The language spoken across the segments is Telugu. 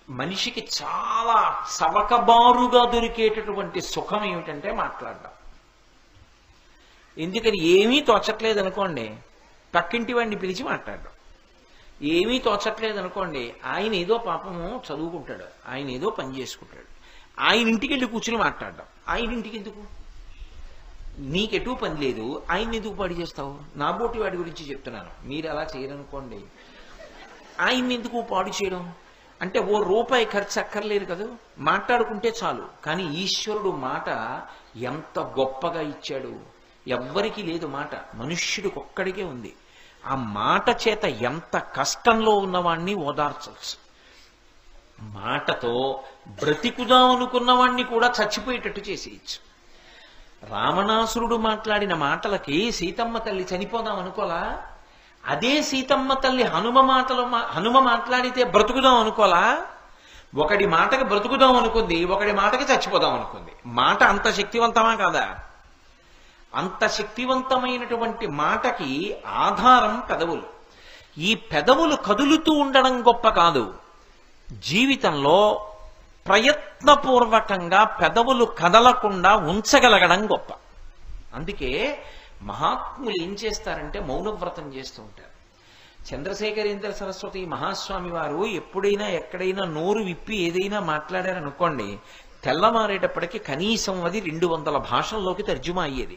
మనిషికి చాలా సవకబారుగా దొరికేటటువంటి సుఖం ఏమిటంటే మాట్లాడడం ఎందుకని ఏమీ తోచట్లేదు అనుకోండి పక్కింటి వాడిని పిలిచి మాట్లాడడం ఏమీ తోచట్లేదు అనుకోండి ఆయన ఏదో పాపము చదువుకుంటాడు ఆయన ఏదో పని చేసుకుంటాడు ఆయన ఇంటికి వెళ్ళి కూర్చుని మాట్లాడడం ఆయన ఇంటికి ఎందుకు నీకెటూ పని లేదు ఆయన ఎందుకు పాడు చేస్తావు నా బోటి వాడి గురించి చెప్తున్నాను మీరు అలా చేయరనుకోండి ఆయన్ని ఎందుకు పాడు చేయడం అంటే ఓ రూపాయి ఖర్చు అక్కర్లేదు కదా మాట్లాడుకుంటే చాలు కానీ ఈశ్వరుడు మాట ఎంత గొప్పగా ఇచ్చాడు ఎవ్వరికీ లేదు మాట మనుష్యుడికి ఒక్కడికే ఉంది ఆ మాట చేత ఎంత కష్టంలో ఉన్నవాణ్ణి ఓదార్చవచ్చు మాటతో బ్రతికుదాం అనుకున్నవాణ్ణి కూడా చచ్చిపోయేటట్టు చేసేయచ్చు రావణాసురుడు మాట్లాడిన మాటలకి సీతమ్మ తల్లి చనిపోదాం అనుకోలా అదే సీతమ్మ తల్లి హనుమ మాటలు మా- హనుమ మాట్లాడితే బ్రతుకుదాం అనుకోలా ఒకడి మాటకి బ్రతుకుదాం అనుకుంది ఒకడి మాటకి చచ్చిపోదాం అనుకుంది మాట అంత శక్తివంతమా కాదా అంత శక్తివంతమైనటువంటి మాటకి ఆధారం పెదవులు ఈ పెదవులు కదులుతూ ఉండడం గొప్ప కాదు జీవితంలో ప్రయత్నపూర్వకంగా పెదవులు కదలకుండా ఉంచగలగడం గొప్ప అందుకే మహాత్ములు ఏం చేస్తారంటే మౌనవ్రతం చేస్తూ ఉంటారు చంద్రశేఖరేంద్ర సరస్వతి మహాస్వామి వారు ఎప్పుడైనా ఎక్కడైనా నోరు విప్పి ఏదైనా మాట్లాడారనుకోండి తెల్లమారేటప్పటికి కనీసం అది రెండు వందల భాషల్లోకి తర్జుమా అయ్యేది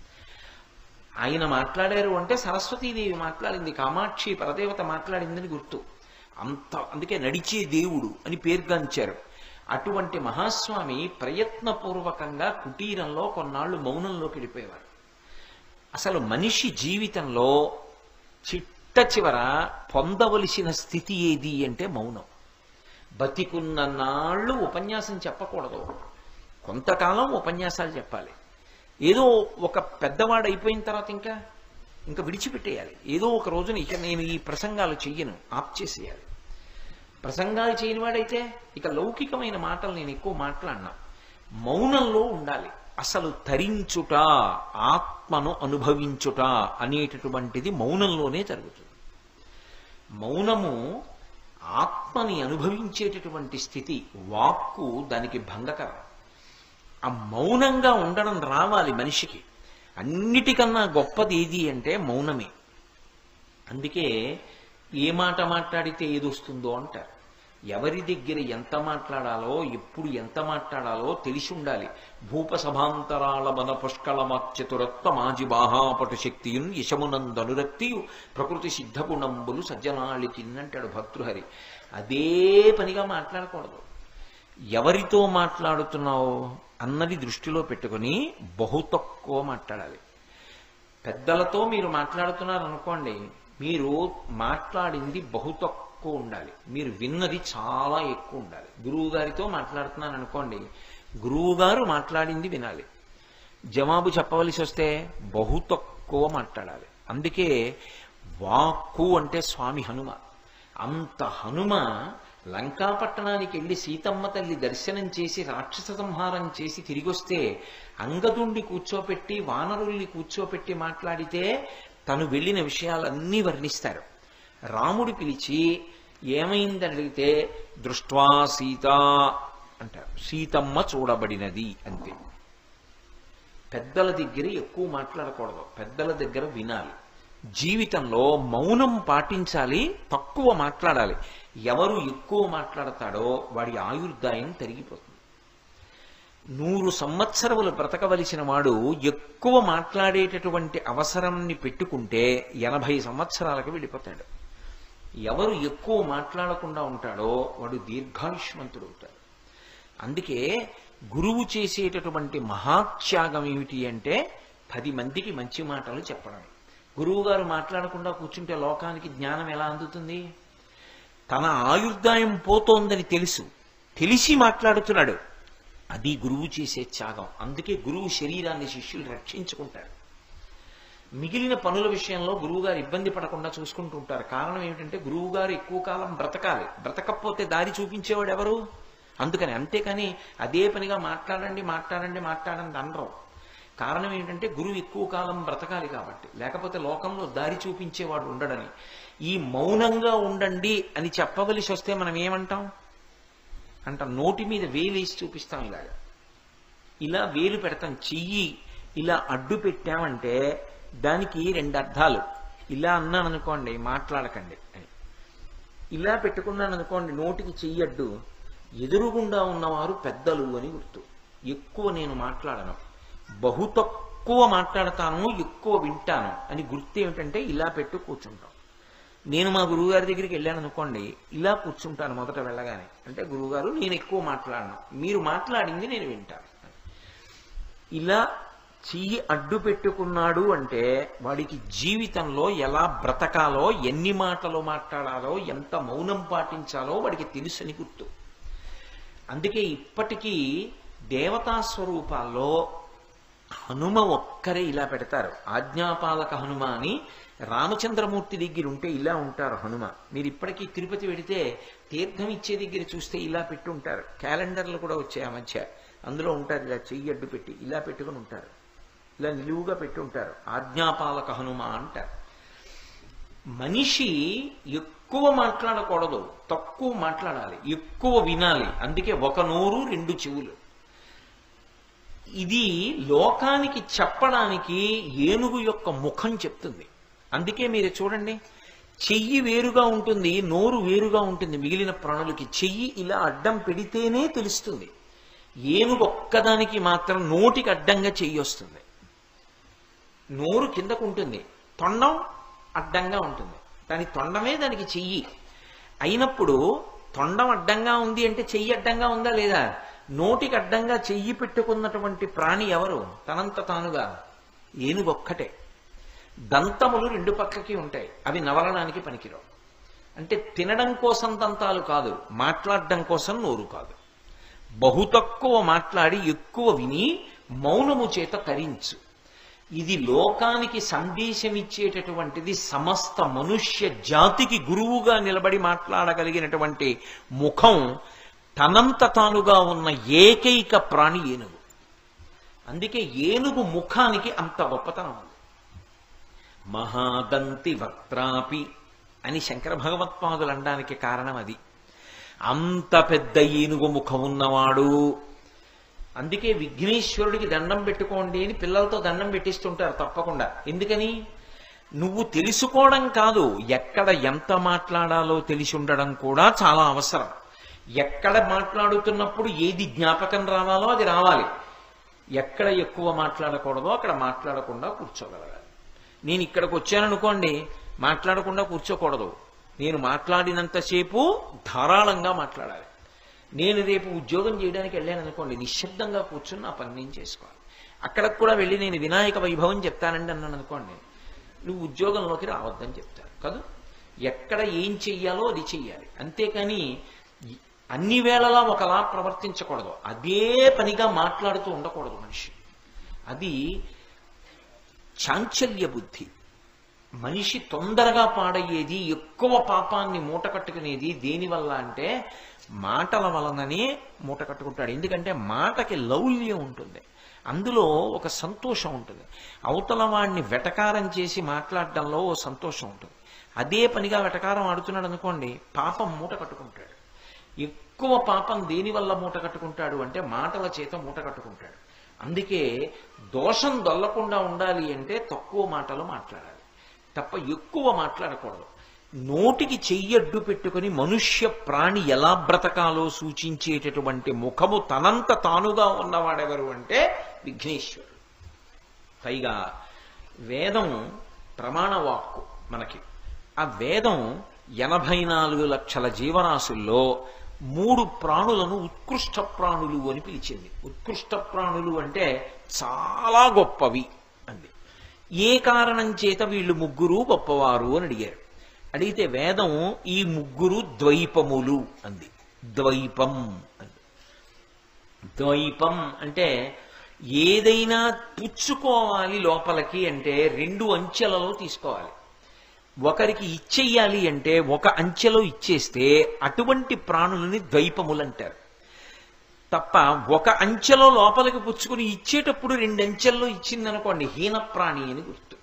ఆయన మాట్లాడారు అంటే సరస్వతీదేవి మాట్లాడింది కామాక్షి పరదేవత మాట్లాడిందని గుర్తు అంత అందుకే నడిచే దేవుడు అని పేర్గాంచారు అటువంటి మహాస్వామి ప్రయత్నపూర్వకంగా కుటీరంలో కొన్నాళ్ళు మౌనంలోకి వెళ్ళిపోయేవారు అసలు మనిషి జీవితంలో చిట్ట చివర పొందవలసిన స్థితి ఏది అంటే మౌనం బతికున్న నాళ్ళు ఉపన్యాసం చెప్పకూడదు కొంతకాలం ఉపన్యాసాలు చెప్పాలి ఏదో ఒక పెద్దవాడు అయిపోయిన తర్వాత ఇంకా ఇంకా విడిచిపెట్టేయాలి ఏదో ఒక రోజున ఇక నేను ఈ ప్రసంగాలు చెయ్యను ఆప్ చేసేయాలి ప్రసంగాలు చేయని వాడైతే ఇక లౌకికమైన మాటలు నేను ఎక్కువ మాట్లాడినా మౌనంలో ఉండాలి అసలు తరించుట ఆత్మను అనుభవించుట అనేటటువంటిది మౌనంలోనే జరుగుతుంది మౌనము ఆత్మని అనుభవించేటటువంటి స్థితి వాక్కు దానికి భంగకరం ఆ మౌనంగా ఉండడం రావాలి మనిషికి అన్నిటికన్నా గొప్పది ఏది అంటే మౌనమే అందుకే ఏ మాట మాట్లాడితే ఏది వస్తుందో అంటారు ఎవరి దగ్గర ఎంత మాట్లాడాలో ఎప్పుడు ఎంత మాట్లాడాలో తెలిసి ఉండాలి భూప సభాంతరాల మన పుష్కళమాచ్యతురత్వ మాజి బాహాపటు శక్తియున్ యశమునందనురక్తియు ప్రకృతి సిద్ధగుణంబులు సజ్జనాళికి అంటాడు భర్తృహరి అదే పనిగా మాట్లాడకూడదు ఎవరితో మాట్లాడుతున్నావు అన్నది దృష్టిలో పెట్టుకుని బహు తక్కువ మాట్లాడాలి పెద్దలతో మీరు మాట్లాడుతున్నారు అనుకోండి మీరు మాట్లాడింది బహు తక్కువ ఉండాలి మీరు విన్నది చాలా ఎక్కువ ఉండాలి గురువు గారితో మాట్లాడుతున్నాను అనుకోండి గురువు గారు మాట్లాడింది వినాలి జవాబు చెప్పవలసి వస్తే బహు తక్కువ మాట్లాడాలి అందుకే వాక్కు అంటే స్వామి హనుమ అంత హనుమ లంకాపట్టణానికి వెళ్ళి సీతమ్మ తల్లి దర్శనం చేసి రాక్షస సంహారం చేసి తిరిగొస్తే అంగదుండి కూర్చోపెట్టి వానరుల్ని కూర్చోపెట్టి మాట్లాడితే తను వెళ్ళిన విషయాలన్నీ వర్ణిస్తారు రాముడు పిలిచి ఏమైందని అడిగితే దృష్ట్వా సీత అంటారు సీతమ్మ చూడబడినది అంతే పెద్దల దగ్గర ఎక్కువ మాట్లాడకూడదు పెద్దల దగ్గర వినాలి జీవితంలో మౌనం పాటించాలి తక్కువ మాట్లాడాలి ఎవరు ఎక్కువ మాట్లాడతాడో వాడి ఆయుర్దాయం తరిగిపోతుంది నూరు సంవత్సరములు బ్రతకవలసిన వాడు ఎక్కువ మాట్లాడేటటువంటి అవసరాన్ని పెట్టుకుంటే ఎనభై సంవత్సరాలకు వెళ్ళిపోతాడు ఎవరు ఎక్కువ మాట్లాడకుండా ఉంటాడో వాడు దీర్ఘాయుష్మంతుడు అవుతాడు అందుకే గురువు చేసేటటువంటి మహాత్యాగం ఏమిటి అంటే పది మందికి మంచి మాటలు చెప్పడం గురువు గారు మాట్లాడకుండా కూర్చుంటే లోకానికి జ్ఞానం ఎలా అందుతుంది తన ఆయుర్దాయం పోతోందని తెలుసు తెలిసి మాట్లాడుతున్నాడు అది గురువు చేసే త్యాగం అందుకే గురువు శరీరాన్ని శిష్యులు రక్షించుకుంటారు మిగిలిన పనుల విషయంలో గురువుగారు ఇబ్బంది పడకుండా చూసుకుంటూ ఉంటారు కారణం ఏమిటంటే గురువుగారు ఎక్కువ కాలం బ్రతకాలి బ్రతకపోతే దారి చూపించేవాడు ఎవరు అందుకని అంతేకాని అదే పనిగా మాట్లాడండి మాట్లాడండి మాట్లాడండి అనరు కారణం ఏంటంటే గురువు ఎక్కువ కాలం బ్రతకాలి కాబట్టి లేకపోతే లోకంలో దారి చూపించేవాడు ఉండడని ఈ మౌనంగా ఉండండి అని చెప్పవలసి వస్తే మనం ఏమంటాం అంట నోటి మీద వేలేసి చూపిస్తాం ఇలాగా ఇలా వేలు పెడతాం చెయ్యి ఇలా అడ్డు పెట్టామంటే దానికి రెండు అర్థాలు ఇలా అన్నాను అనుకోండి మాట్లాడకండి అని ఇలా పెట్టుకున్నాను అనుకోండి నోటికి చెయ్యి అడ్డు ఎదురుగుండా ఉన్నవారు పెద్దలు అని గుర్తు ఎక్కువ నేను మాట్లాడను బహు తక్కువ మాట్లాడతాను ఎక్కువ వింటాను అని గుర్తు ఏమిటంటే ఇలా పెట్టు కూర్చుంటాం నేను మా గురువుగారి దగ్గరికి వెళ్ళాను అనుకోండి ఇలా కూర్చుంటాను మొదట వెళ్ళగానే అంటే గురువుగారు నేను ఎక్కువ మాట్లాడను మీరు మాట్లాడింది నేను వింటాను ఇలా చెయ్యి అడ్డు పెట్టుకున్నాడు అంటే వాడికి జీవితంలో ఎలా బ్రతకాలో ఎన్ని మాటలు మాట్లాడాలో ఎంత మౌనం పాటించాలో వాడికి తెలుసని గుర్తు అందుకే ఇప్పటికీ దేవతా స్వరూపాల్లో హనుమ ఒక్కరే ఇలా పెడతారు ఆజ్ఞాపాలక హనుమ అని రామచంద్రమూర్తి దగ్గర ఉంటే ఇలా ఉంటారు హనుమ మీరు ఇప్పటికీ తిరుపతి వెడితే తీర్థం ఇచ్చే దగ్గర చూస్తే ఇలా పెట్టి ఉంటారు క్యాలెండర్లు కూడా వచ్చాయి ఆ మధ్య అందులో ఉంటారు ఇలా చెయ్యి అడ్డు పెట్టి ఇలా పెట్టుకుని ఉంటారు ఇలా నిలువుగా పెట్టి ఉంటారు ఆజ్ఞాపాలక హనుమ అంటారు మనిషి ఎక్కువ మాట్లాడకూడదు తక్కువ మాట్లాడాలి ఎక్కువ వినాలి అందుకే ఒక నోరు రెండు చెవులు ఇది లోకానికి చెప్పడానికి ఏనుగు యొక్క ముఖం చెప్తుంది అందుకే మీరు చూడండి చెయ్యి వేరుగా ఉంటుంది నోరు వేరుగా ఉంటుంది మిగిలిన ప్రాణులకి చెయ్యి ఇలా అడ్డం పెడితేనే తెలుస్తుంది ఏనుగు ఒక్కదానికి మాత్రం నోటికి అడ్డంగా చెయ్యి వస్తుంది నోరు కిందకు ఉంటుంది తొండం అడ్డంగా ఉంటుంది దాని తొండమే దానికి చెయ్యి అయినప్పుడు తొండం అడ్డంగా ఉంది అంటే చెయ్యి అడ్డంగా ఉందా లేదా నోటికి అడ్డంగా చెయ్యి పెట్టుకున్నటువంటి ప్రాణి ఎవరు తనంత తానుగా ఏనుగొక్కటే దంతములు రెండు పక్కకి ఉంటాయి అవి నవలడానికి పనికిరావు అంటే తినడం కోసం దంతాలు కాదు మాట్లాడడం కోసం నోరు కాదు బహు తక్కువ మాట్లాడి ఎక్కువ విని మౌనము చేత తరించు ఇది లోకానికి సందేశం ఇచ్చేటటువంటిది సమస్త మనుష్య జాతికి గురువుగా నిలబడి మాట్లాడగలిగినటువంటి ముఖం తనంత తానుగా ఉన్న ఏకైక ప్రాణి ఏనుగు అందుకే ఏనుగు ముఖానికి అంత గొప్పతనం ఉంది మహాదంతి వక్త్రాపి అని శంకర భగవత్పాదులు అనడానికి కారణం అది అంత పెద్ద ఏనుగు ముఖం ఉన్నవాడు అందుకే విఘ్నేశ్వరుడికి దండం పెట్టుకోండి అని పిల్లలతో దండం పెట్టిస్తుంటారు తప్పకుండా ఎందుకని నువ్వు తెలుసుకోవడం కాదు ఎక్కడ ఎంత మాట్లాడాలో తెలిసి ఉండడం కూడా చాలా అవసరం ఎక్కడ మాట్లాడుతున్నప్పుడు ఏది జ్ఞాపకం రావాలో అది రావాలి ఎక్కడ ఎక్కువ మాట్లాడకూడదో అక్కడ మాట్లాడకుండా కూర్చోగలగాలి నేను ఇక్కడికి వచ్చాననుకోండి మాట్లాడకుండా కూర్చోకూడదు నేను మాట్లాడినంతసేపు ధారాళంగా మాట్లాడాలి నేను రేపు ఉద్యోగం చేయడానికి వెళ్ళాను అనుకోండి నిశ్శబ్దంగా కూర్చుని నా పని నేను చేసుకోవాలి అక్కడికి కూడా వెళ్ళి నేను వినాయక వైభవం చెప్తానండి అన్నాను అనుకోండి నువ్వు ఉద్యోగంలోకి రావద్దని చెప్తారు కదా ఎక్కడ ఏం చెయ్యాలో అది చెయ్యాలి అంతేకాని అన్ని వేళలా ఒకలా ప్రవర్తించకూడదు అదే పనిగా మాట్లాడుతూ ఉండకూడదు మనిషి అది చాంచల్య బుద్ధి మనిషి తొందరగా పాడయ్యేది ఎక్కువ పాపాన్ని మూట కట్టుకునేది దేనివల్ల అంటే మాటల వలననే మూట కట్టుకుంటాడు ఎందుకంటే మాటకి లౌల్యం ఉంటుంది అందులో ఒక సంతోషం ఉంటుంది అవతల వాడిని వెటకారం చేసి మాట్లాడడంలో ఓ సంతోషం ఉంటుంది అదే పనిగా వెటకారం ఆడుతున్నాడు అనుకోండి పాపం మూట కట్టుకుంటాడు ఎక్కువ పాపం దేనివల్ల మూట కట్టుకుంటాడు అంటే మాటల చేత మూట కట్టుకుంటాడు అందుకే దోషం దొల్లకుండా ఉండాలి అంటే తక్కువ మాటలు మాట్లాడాలి తప్ప ఎక్కువ మాట్లాడకూడదు నోటికి చెయ్యడ్డు పెట్టుకుని మనుష్య ప్రాణి ఎలా బ్రతకాలో సూచించేటటువంటి ముఖము తనంత తానుగా ఉన్నవాడెవరు అంటే విఘ్నేశ్వరుడు పైగా వేదం ప్రమాణ వాక్కు మనకి ఆ వేదం ఎనభై నాలుగు లక్షల జీవరాశుల్లో మూడు ప్రాణులను ఉత్కృష్ట ప్రాణులు అని పిలిచింది ఉత్కృష్ట ప్రాణులు అంటే చాలా గొప్పవి అంది ఏ కారణం చేత వీళ్ళు ముగ్గురు గొప్పవారు అని అడిగారు అడిగితే వేదం ఈ ముగ్గురు ద్వైపములు అంది ద్వైపం అంది ద్వైపం అంటే ఏదైనా పుచ్చుకోవాలి లోపలికి అంటే రెండు అంచెలలో తీసుకోవాలి ఒకరికి ఇచ్చేయాలి అంటే ఒక అంచెలో ఇచ్చేస్తే అటువంటి ప్రాణులని ద్వైపములు అంటారు తప్ప ఒక అంచెలో లోపలికి పుచ్చుకుని ఇచ్చేటప్పుడు రెండు అంచెల్లో ఇచ్చిందనుకోండి హీన ప్రాణి అని గుర్తు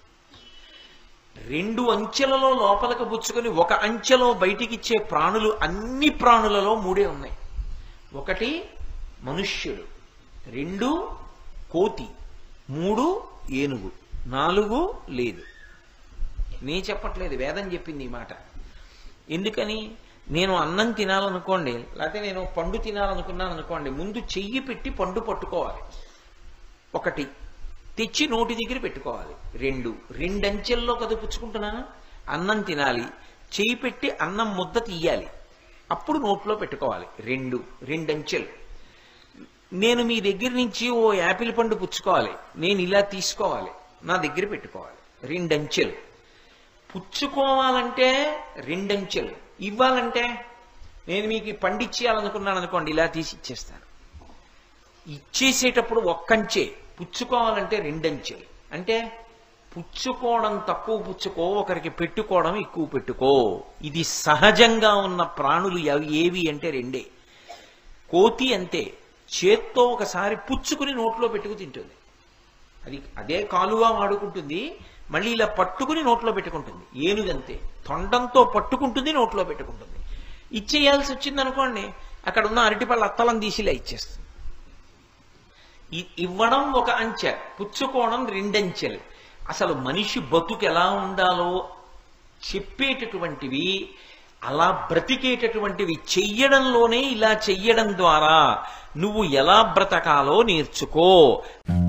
రెండు అంచెలలో లోపలికి పుచ్చుకొని ఒక అంచెలో బయటికి ఇచ్చే ప్రాణులు అన్ని ప్రాణులలో మూడే ఉన్నాయి ఒకటి మనుష్యుడు రెండు కోతి మూడు ఏనుగు నాలుగు లేదు నీ చెప్పట్లేదు వేదం చెప్పింది ఈ మాట ఎందుకని నేను అన్నం తినాలనుకోండి లేకపోతే నేను పండు తినాలనుకున్నాను అనుకోండి ముందు చెయ్యి పెట్టి పండు పట్టుకోవాలి ఒకటి తెచ్చి నోటి దగ్గర పెట్టుకోవాలి రెండు రెండంచెల్లో కదా పుచ్చుకుంటున్నాను అన్నం తినాలి చెయ్యి పెట్టి అన్నం ముద్ద తీయాలి అప్పుడు నోట్లో పెట్టుకోవాలి రెండు రెండంచెలు నేను మీ దగ్గర నుంచి ఓ యాపిల్ పండు పుచ్చుకోవాలి నేను ఇలా తీసుకోవాలి నా దగ్గర పెట్టుకోవాలి రెండంచెలు పుచ్చుకోవాలంటే రెండంచెలు ఇవ్వాలంటే నేను మీకు ఈ పండు ఇచ్చేయాలనుకున్నాను అనుకోండి ఇలా తీసి ఇచ్చేస్తాను ఇచ్చేసేటప్పుడు ఒక్కంచే పుచ్చుకోవాలంటే రెండంచెలు అంటే పుచ్చుకోవడం తక్కువ పుచ్చుకో ఒకరికి పెట్టుకోవడం ఎక్కువ పెట్టుకో ఇది సహజంగా ఉన్న ప్రాణులు ఎవి- ఏవి అంటే రెండే కోతి అంతే చేత్తో ఒకసారి పుచ్చుకుని నోట్లో పెట్టుకు తింటుంది అది అదే కాలుగా వాడుకుంటుంది మళ్ళీ ఇలా పట్టుకుని నోట్లో పెట్టుకుంటుంది ఏనుగంతే తొండంతో పట్టుకుంటుంది నోట్లో పెట్టుకుంటుంది ఇచ్చేయాల్సి వచ్చింది అనుకోండి అక్కడ ఉన్న అరటిపళ్ళ అత్తలం తీసి ఇలా ఇచ్చేస్తుంది ఇ- ఇవ్వడం ఒక అంచె పుచ్చుకోవడం రెండంచెలు అసలు మనిషి బతుకు ఎలా ఉండాలో చెప్పేటటువంటివి అలా బ్రతికేటటువంటివి చెయ్యడంలోనే ఇలా చెయ్యడం ద్వారా నువ్వు ఎలా బ్రతకాలో నేర్చుకో